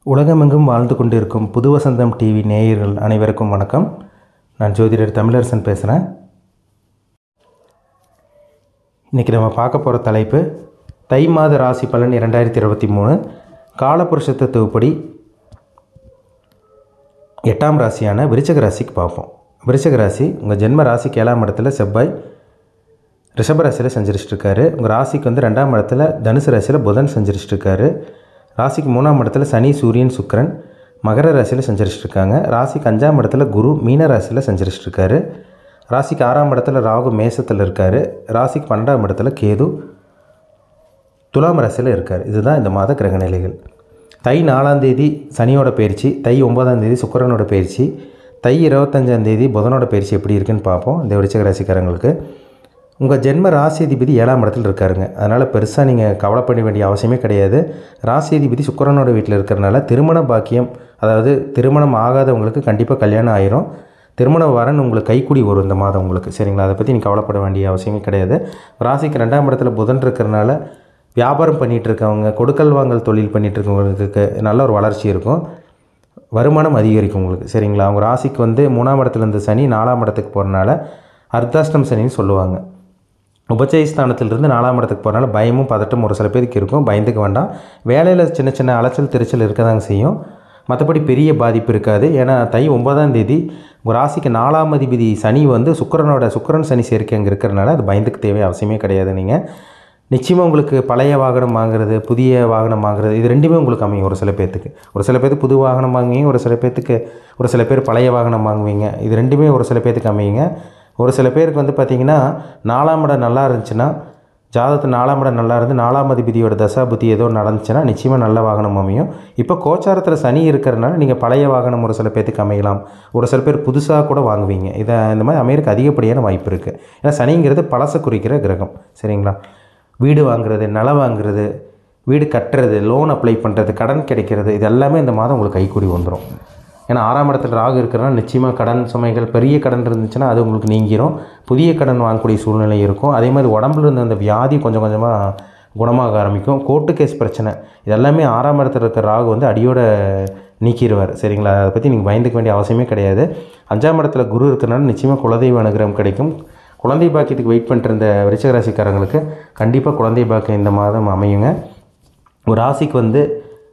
உலகமெங்கும் வாழ்ந்து கொண்டிருக்கும் புது வசந்தம் டிவி நேயர்கள் அனைவருக்கும் வணக்கம் நான் ஜோதிடர் தமிழரசன் பேசுகிறேன் இன்றைக்கி நம்ம பார்க்க போகிற தலைப்பு தை மாத ராசி பலன் இரண்டாயிரத்தி இருபத்தி மூணு காலபுருஷ தத்துவப்படி எட்டாம் ராசியான விருச்சக ராசிக்கு பார்ப்போம் விருச்சக ராசி உங்கள் ஜென்ம ராசிக்கு ஏழாம் இடத்துல செவ்வாய் ரிஷப ராசியில் செஞ்சிருச்சிட்டு இருக்காரு உங்கள் ராசிக்கு வந்து ரெண்டாம் இடத்துல தனுசு ராசியில் புதன் செஞ்சிருச்சிட்டு இருக்காரு ராசிக்கு மூணாம் இடத்துல சனி சூரியன் சுக்கிரன் மகர ராசியில் செஞ்சிருச்சிட்டு இருக்காங்க ராசிக்கு அஞ்சாம் இடத்துல குரு மீன ராசியில் செஞ்சிருச்சிட்டு இருக்காரு ராசிக்கு ஆறாம் இடத்துல ராகு மேசத்தில் இருக்கார் ராசிக்கு பன்னெண்டாம் இடத்துல கேது துலாம் ராசியில் இருக்கார் இதுதான் இந்த மாத கிரக நிலைகள் தை நாலாம் தேதி சனியோட பயிற்சி தை ஒன்பதாம் தேதி சுக்கிரனோட பயிற்சி தை இருபத்தஞ்சாம் தேதி புதனோட பயிற்சி எப்படி இருக்குன்னு பார்ப்போம் இந்த விருச்சிக ராசிக்காரங்களுக்கு உங்கள் ஜென்ம ராசியதிபதி ஏழாம் இடத்துல இருக்காருங்க அதனால் பெருசாக நீங்கள் கவலைப்பட வேண்டிய அவசியமே கிடையாது ராசியதிபதி சுக்கிரனோட வீட்டில் இருக்கிறனால திருமண பாக்கியம் அதாவது திருமணம் ஆகாதவங்களுக்கு கண்டிப்பாக கல்யாணம் ஆயிரும் திருமண வரன் உங்களுக்கு கைக்குடி வரும் இந்த மாதம் உங்களுக்கு சரிங்களா அதை பற்றி நீங்கள் கவலைப்பட வேண்டிய அவசியமே கிடையாது ராசிக்கு ரெண்டாம் இடத்துல புதன் இருக்கிறனால வியாபாரம் பண்ணிகிட்டு இருக்கவங்க கொடுக்கல் வாங்கல் தொழில் பண்ணிகிட்டு இருக்கவங்களுக்கு நல்ல ஒரு வளர்ச்சி இருக்கும் வருமானம் அதிகரிக்கும் உங்களுக்கு சரிங்களா அவங்க ராசிக்கு வந்து மூணாம் இடத்துல இருந்த சனி நாலாம் இடத்துக்கு போகிறனால அர்த்தாஷ்டம் சனின்னு சொல்லுவாங்க உபச்சயஸ்தானத்திலிருந்து நாலாம் இடத்துக்கு போகிறனால பயமும் பதட்டம் ஒரு சில பேருக்கு இருக்கும் பயந்துக்க வேண்டாம் வேலையில் சின்ன சின்ன அலைச்சல் திருச்சல் இருக்க தாங்க செய்யும் மற்றபடி பெரிய பாதிப்பு இருக்காது ஏன்னா தை ஒன்பதாம் தேதி உங்கள் ராசிக்கு நாலாம் அதிபதி சனி வந்து சுக்கரனோட சுக்கரன் சனி சேர்க்கை அங்கே இருக்கிறனால அது பயந்துக்கு தேவை அவசியமே கிடையாது நீங்கள் நிச்சயமாக உங்களுக்கு பழைய வாகனம் வாங்குறது புதிய வாகனம் வாங்குறது இது ரெண்டுமே உங்களுக்கு அமையும் ஒரு சில பேர்த்துக்கு ஒரு சில பேர்த்துக்கு புது வாகனம் வாங்குவீங்க ஒரு சில பேர்த்துக்கு ஒரு சில பேர் பழைய வாகனம் வாங்குவீங்க இது ரெண்டுமே ஒரு சில பேர்த்துக்கு அமையுங்க ஒரு சில பேருக்கு வந்து பார்த்திங்கன்னா நாலாம் இடம் நல்லா இருந்துச்சுன்னா ஜாதகத்தில் நாலாம் இடம் நல்லா இருந்து நாலாம் அதிபதியோட தசா புத்தி ஏதோ நடந்துச்சுன்னா நிச்சயமாக நல்ல வாகனம் அமையும் இப்போ கோச்சாரத்தில் சனி இருக்கிறனால நீங்கள் பழைய வாகனம் ஒரு சில பேர்த்துக்கு அமையலாம் ஒரு சில பேர் புதுசாக கூட வாங்குவீங்க இதை இந்த மாதிரி அமையறதுக்கு அதிகப்படியான வாய்ப்பு இருக்குது ஏன்னா சனிங்கிறது பழசை குறிக்கிற கிரகம் சரிங்களா வீடு வாங்குறது நிலம் வாங்குறது வீடு கட்டுறது லோன் அப்ளை பண்ணுறது கடன் கிடைக்கிறது இது எல்லாமே இந்த மாதம் உங்களுக்கு கைக்கூடி வந்துடும் ஏன்னா ஆறாம் இடத்துல ராகு இருக்கிறனால நிச்சயமாக கடன் சுமைகள் பெரிய கடன் இருந்துச்சுன்னா அது உங்களுக்கு நீங்கிரும் புதிய கடன் வாங்கக்கூடிய சூழ்நிலை இருக்கும் அதே மாதிரி உடம்புல இருந்த அந்த வியாதி கொஞ்சம் கொஞ்சமாக குணமாக ஆரம்பிக்கும் கோர்ட்டு கேஸ் பிரச்சனை இது எல்லாமே ஆறாம் இடத்துல இருக்கிற ராகு வந்து அடியோட நீக்கிடுவார் சரிங்களா அதை பற்றி நீங்கள் பயந்துக்க வேண்டிய அவசியமே கிடையாது அஞ்சாம் இடத்துல குரு இருக்கிறனால நிச்சயமாக குலதெய்வ அனுகிரகம் கிடைக்கும் குழந்தை பாக்கியத்துக்கு வெயிட் பண்ணிட்டு இருந்த விருச்சிக ராசிக்காரங்களுக்கு கண்டிப்பாக குழந்தை பாக்கியம் இந்த மாதம் அமையுங்க ஒரு ராசிக்கு வந்து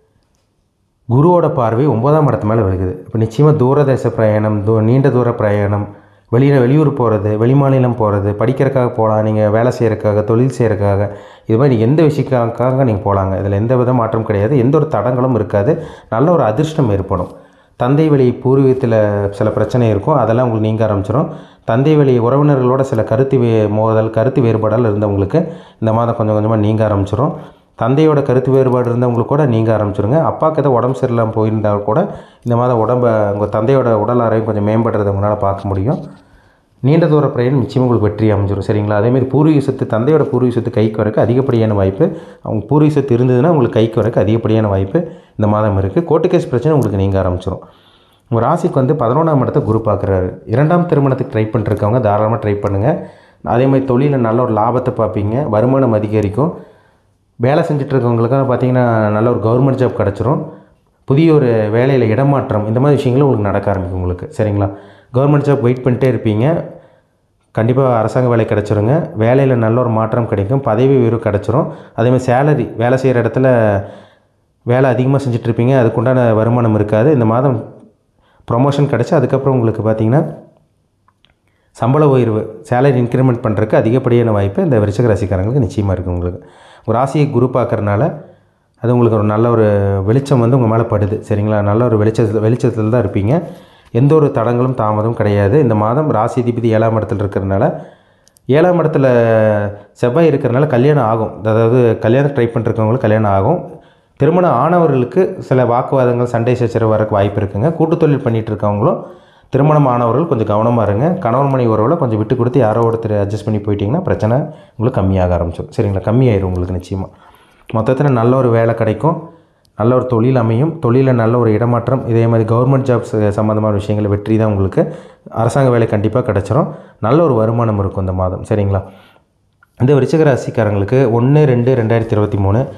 குருவோட பார்வை ஒன்பதாம் இடத்து மேலே விழுகுது இப்போ நிச்சயமாக தூரதேச பிரயாணம் தூ நீண்ட தூர பிரயாணம் வெளியில் வெளியூர் போகிறது வெளிமாநிலம் போகிறது படிக்கிறதுக்காக போகலாம் நீங்கள் வேலை செய்கிறதுக்காக தொழில் செய்கிறதுக்காக இது மாதிரி எந்த விஷயக்காக நீங்கள் போகலாங்க இதில் எந்த வித மாற்றம் கிடையாது எந்த ஒரு தடங்களும் இருக்காது நல்ல ஒரு அதிர்ஷ்டம் ஏற்படும் தந்தை வழி பூர்வீகத்தில் சில பிரச்சனை இருக்கும் அதெல்லாம் உங்களுக்கு நீங்க ஆரம்பிச்சிடும் தந்தை வழி உறவினர்களோட சில கருத்து வே மோதல் கருத்து வேறுபாடால் இருந்தவங்களுக்கு இந்த மாதம் கொஞ்சம் கொஞ்சமாக நீங்க ஆரம்பிச்சிடும் தந்தையோட கருத்து வேறுபாடு இருந்தவங்களுக்கு கூட நீங்க ஆரம்பிச்சிருங்க அப்பாவுக்கு எதாவது உடம்பு சரியில்லாமல் போயிருந்தால் கூட இந்த மாதம் உடம்பை உங்கள் தந்தையோட உடல் ஆரோக்கியம் கொஞ்சம் மேம்படுறதை உங்களால் பார்க்க முடியும் நீண்ட தூர பிரயாணம் நிச்சயமாக உங்களுக்கு வெற்றி அமைஞ்சிடும் சரிங்களா அதேமாதிரி பூர்வீக சொத்து தந்தையோட பூர்வீக சொத்து கைக்கு வரக்கு அதிகப்படியான வாய்ப்பு அவங்க பூர்வீக சொத்து இருந்ததுன்னா உங்களுக்கு கைக்கு வரக்கு அதிகப்படியான வாய்ப்பு இந்த மாதம் இருக்குது கோர்ட்டு கேஸ் பிரச்சனை உங்களுக்கு நீங்க ஆரம்பிச்சிடும் உங்கள் ராசிக்கு வந்து பதினொன்றாம் இடத்த குரு பார்க்குறாரு இரண்டாம் திருமணத்துக்கு ட்ரை பண்ணிருக்கவங்க தாராளமாக ட்ரை பண்ணுங்கள் அதே மாதிரி தொழிலில் நல்ல ஒரு லாபத்தை பார்ப்பீங்க வருமானம் அதிகரிக்கும் வேலை செஞ்சுட்டு இருக்கவங்களுக்காக பார்த்தீங்கன்னா நல்ல ஒரு கவர்மெண்ட் ஜாப் கிடச்சிரும் புதிய ஒரு வேலையில் இடமாற்றம் இந்த மாதிரி விஷயங்களும் உங்களுக்கு நடக்க ஆரம்பிக்கும் உங்களுக்கு சரிங்களா கவர்மெண்ட் ஜாப் வெயிட் பண்ணிட்டே இருப்பீங்க கண்டிப்பாக அரசாங்க வேலை கிடச்சிருங்க வேலையில் நல்ல ஒரு மாற்றம் கிடைக்கும் பதவி உயர்வு கிடச்சிரும் அதேமாதிரி சேலரி வேலை செய்கிற இடத்துல வேலை அதிகமாக செஞ்சிட்ருப்பீங்க அதுக்குண்டான வருமானம் இருக்காது இந்த மாதம் ப்ரொமோஷன் கிடச்சி அதுக்கப்புறம் உங்களுக்கு பார்த்தீங்கன்னா சம்பள உயர்வு சேலரி இன்க்ரிமெண்ட் பண்ணுறதுக்கு அதிகப்படியான வாய்ப்பு இந்த விருச்சக ராசிக்காரங்களுக்கு நிச்சயமாக இருக்குது உங்களுக்கு ஒரு ராசியை குரு பார்க்குறனால அது உங்களுக்கு ஒரு நல்ல ஒரு வெளிச்சம் வந்து உங்கள் மேலே படுது சரிங்களா நல்ல ஒரு வெளிச்சத்தில் வெளிச்சத்தில் தான் இருப்பீங்க எந்த ஒரு தடங்களும் தாமதம் கிடையாது இந்த மாதம் ராசி அதிபதி ஏழாம் இடத்துல இருக்கிறனால ஏழாம் இடத்துல செவ்வாய் இருக்கிறனால கல்யாணம் ஆகும் அதாவது கல்யாணம் ட்ரை பண்ணிருக்கவங்களுக்கு கல்யாணம் ஆகும் திருமணம் ஆனவர்களுக்கு சில வாக்குவாதங்கள் சண்டை சச்சரவு வரக்கு வாய்ப்பு இருக்குங்க கூட்டு தொழில் பண்ணிகிட்டு இருக்கவங்களும் திருமணம் ஆனவர்கள் கொஞ்சம் கவனமாக இருங்க கணவன் மணி உறவில் கொஞ்சம் விட்டு கொடுத்து யாரோ ஒருத்தர் அட்ஜஸ்ட் பண்ணி போயிட்டிங்கன்னா பிரச்சனை உங்களுக்கு கம்மியாக ஆரம்பிச்சிடும் சரிங்களா கம்மியாயிரும் உங்களுக்கு நிச்சயமாக மொத்தத்தில் நல்ல ஒரு வேலை கிடைக்கும் நல்ல ஒரு தொழில் அமையும் தொழிலில் நல்ல ஒரு இடமாற்றம் இதே மாதிரி கவர்மெண்ட் ஜாப்ஸ் சம்மந்தமான விஷயங்கள் வெற்றி தான் உங்களுக்கு அரசாங்க வேலை கண்டிப்பாக கிடச்சிரும் நல்ல ஒரு வருமானம் இருக்கும் இந்த மாதம் சரிங்களா இந்த விருச்சிக ராசிக்காரங்களுக்கு ஒன்று ரெண்டு ரெண்டாயிரத்தி இருபத்தி மூணு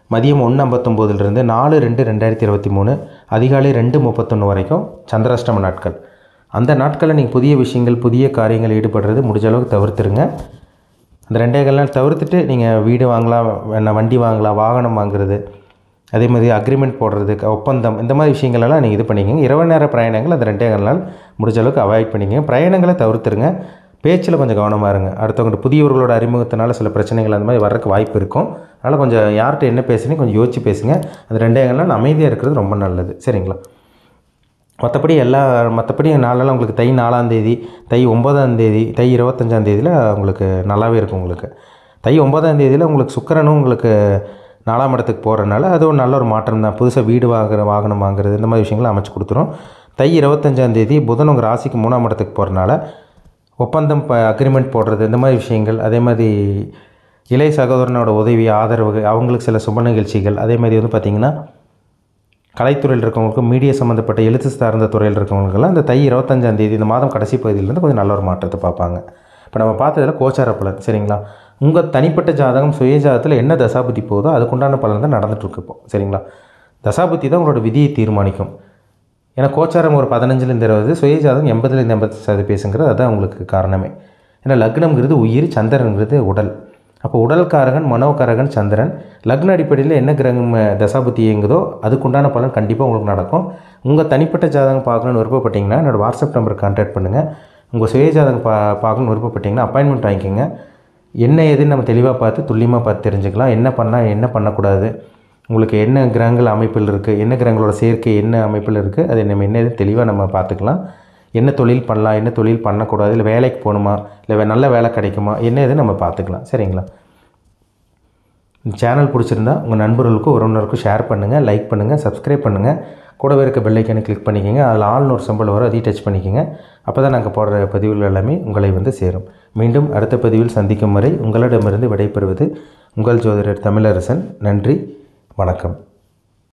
மதியம் ஒன்று ஐம்பத்தொம்போதுலேருந்து நாலு ரெண்டு ரெண்டாயிரத்தி இருபத்தி மூணு அதிகாலை ரெண்டு முப்பத்தொன்று வரைக்கும் சந்திராஷ்டம நாட்கள் அந்த நாட்களில் நீங்கள் புதிய விஷயங்கள் புதிய காரியங்கள் ஈடுபடுறது முடிஞ்ச அளவுக்கு தவிர்த்துருங்க அந்த ரெண்டே கால் நாள் தவிர்த்துட்டு நீங்கள் வீடு வாங்கலாம் வேணா வண்டி வாங்கலாம் வாகனம் வாங்குறது அதே மாதிரி அக்ரிமெண்ட் போடுறது க- ஒப்பந்தம் இந்த மாதிரி விஷயங்களெல்லாம் நீங்கள் இது பண்ணிக்கங்க இரவு நேர பிரயாணங்கள் அந்த ரெண்டே கால் நாள் முடிஞ்ச அளவுக்கு அவாய்ட் பண்ணிக்கங்க பிரயாணங்களை தவிர்த்துருங்க பேச்சில் கொஞ்சம் கவனமாக இருங்க அடுத்தவங்க புதியவர்களோட அறிமுகத்தினால சில பிரச்சனைகள் அந்த மாதிரி வர்றதுக்கு வாய்ப்பு இருக்கும் அதனால் கொஞ்சம் யார்கிட்ட என்ன பேசுனீங்க கொஞ்சம் யோசிச்சு பேசுங்க அந்த ரெண்டே கால் நாள் அமைதியாக இருக்கிறது ரொம்ப நல்லது சரிங்களா மற்றபடி எல்லா மற்றபடி நாளெல்லாம் உங்களுக்கு தை நாலாம் தேதி தை ஒன்பதாம் தேதி தை இருபத்தஞ்சாம் தேதியில் உங்களுக்கு நல்லாவே இருக்கும் உங்களுக்கு தை ஒன்பதாம் தேதியில் உங்களுக்கு சுக்கிரனும் உங்களுக்கு நாலாம் இடத்துக்கு போகிறனால அது ஒரு நல்ல ஒரு மாற்றம் தான் புதுசாக வீடு வாங்குற வாகனம் வாங்குறது இந்த மாதிரி விஷயங்களை அமைச்சு கொடுத்துரும் தை இருபத்தஞ்சாம் தேதி புதன் உங்கள் ராசிக்கு மூணாம் இடத்துக்கு போகிறனால ஒப்பந்தம் ப அக்ரிமெண்ட் போடுறது இந்த மாதிரி விஷயங்கள் அதே மாதிரி இளைய சகோதரனோட உதவி ஆதரவு அவங்களுக்கு சில சுப நிகழ்ச்சிகள் அதே மாதிரி வந்து பார்த்திங்கன்னா கலைத்துறையில் இருக்கவங்களுக்கு மீடியா சம்மந்தப்பட்ட எழுத்து சார்ந்த துறையில் இருக்கவங்களுக்கெல்லாம் இந்த தை இருபத்தஞ்சாம் தேதி இந்த மாதம் கடைசி பகுதியிலேருந்து கொஞ்சம் நல்ல ஒரு மாற்றத்தை பார்ப்பாங்க இப்போ நம்ம பார்த்ததுல கோச்சார பலன் சரிங்களா உங்கள் தனிப்பட்ட ஜாதகம் சுய ஜாதகத்தில் என்ன தசாபுத்தி போகுதோ அதுக்குண்டான பலன் தான் நடந்துட்டுருக்கு இப்போ சரிங்களா தசாபுத்தி தான் உங்களோட விதியை தீர்மானிக்கும் ஏன்னா கோச்சாரம் ஒரு பதினஞ்சுலேருந்து இருபது சுய ஜாதகம் எண்பதுலேருந்து எண்பது சதவீதம் பேசுங்கிறது அதுதான் உங்களுக்கு காரணமே ஏன்னா லக்னம்ங்கிறது உயிர் சந்திரன்கிறது உடல் அப்போ உடல்காரகன் மனோகாரகன் சந்திரன் லக்ன அடிப்படையில் என்ன கிரகம் அஹ், தசாபுத்தி இயங்குதோ அதுக்குண்டான பலன் கண்டிப்பாக உங்களுக்கு நடக்கும் உங்கள் தனிப்பட்ட ஜாதகம் பார்க்கணுன்னு விருப்பப்பட்டீங்கன்னா என்னோடய வாட்ஸ்அப் நம்பருக்கு கான்டாக்ட் பண்ணுங்கள் உங்கள் சுய ஜாதகம் பா பார்க்கணுன்னு விருப்பப்பட்டீங்கன்னா அப்பாயின்மெண்ட் வாங்கிக்கோங்க என்ன ஏதுன்னு நம்ம தெளிவாக பார்த்து துல்லியமாக பார்த்து தெரிஞ்சுக்கலாம் என்ன பண்ணால் என்ன பண்ணக்கூடாது உங்களுக்கு என்ன கிரகங்கள் அமைப்பில் இருக்குது என்ன கிரகங்களோட சேர்க்கை என்ன அமைப்பில் இருக்குது அது நம்ம என்ன ஏதுன்னு தெளிவாக நம்ம பார்த்துக்கலாம் என்ன தொழில் பண்ணலாம் என்ன தொழில் பண்ணக்கூடாது இல்லை வேலைக்கு போகணுமா இல்லை வே- நல்ல வேலை கிடைக்குமா என்ன ஏதுன்னு நம்ம பார்த்துக்கலாம் சரிங்களா இந்த சேனல் பிடிச்சிருந்தா உங்கள் நண்பர்களுக்கும் உறவினருக்கும் ஷேர் பண்ணுங்கள் லைக் பண்ணுங்கள் சப்ஸ்கிரைப் பண்ணுங்கள் கூடவே இருக்க பெல்லைக்கானை கிளிக் பண்ணிக்கோங்க அதில் ஆள்னு ஒரு சம்பளம் வரும் அதையும் டச் பண்ணிக்கோங்க அப்போ தான் நாங்கள் போடுற பதிவுகள் எல்லாமே உங்களை வந்து சேரும் மீண்டும் அடுத்த பதிவில் சந்திக்கும் வரை உங்களிடமிருந்து விடைபெறுவது உங்கள் ஜோதிடர் தமிழரசன் நன்றி வணக்கம்